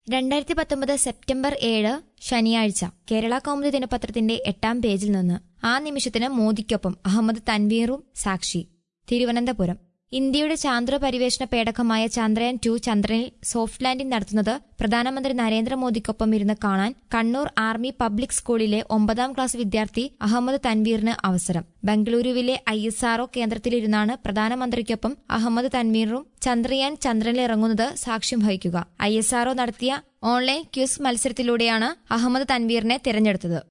രണ്ടായിരത്തി പത്തൊമ്പത് സെപ്റ്റംബർ ഏഴ് ശനിയാഴ്ച കേരള കൗമുദി ദിനപത്രത്തിന്റെ എട്ടാം പേജിൽ നിന്ന് ആ നിമിഷത്തിന് മോദിക്കൊപ്പം അഹമ്മദ് തൻവീറും സാക്ഷി തിരുവനന്തപുരം ഇന്ത്യയുടെ ചാന്ദ്ര പരിവേഷണ പേടകമായ ചന്ദ്രയാൻ ടു ചന്ദ്രനിൽ സോഫ്റ്റ് ലാൻഡിംഗ് നടത്തുന്നത് പ്രധാനമന്ത്രി നരേന്ദ്രമോദിക്കൊപ്പം ഇരുന്ന് കാണാൻ കണ്ണൂർ ആർമി പബ്ലിക് സ്കൂളിലെ ഒമ്പതാം ക്ലാസ് വിദ്യാർത്ഥി അഹമ്മദ് തൻവീറിന് അവസരം ബംഗളൂരുവിലെ ഐ എസ് ആർഒ കേന്ദ്രത്തിലിരുന്നാണ് പ്രധാനമന്ത്രിക്കൊപ്പം അഹമ്മദ് തൻവീറും ചന്ദ്രയാൻ ചന്ദ്രനിലിറങ്ങുന്നത് സാക്ഷ്യം വഹിക്കുക ഐ എസ് ആർഒ നടത്തിയ ഓൺലൈൻ ക്യൂസ് മത്സരത്തിലൂടെയാണ് അഹമ്മദ് തൻവീറിനെ തിരഞ്ഞെടുത്തത്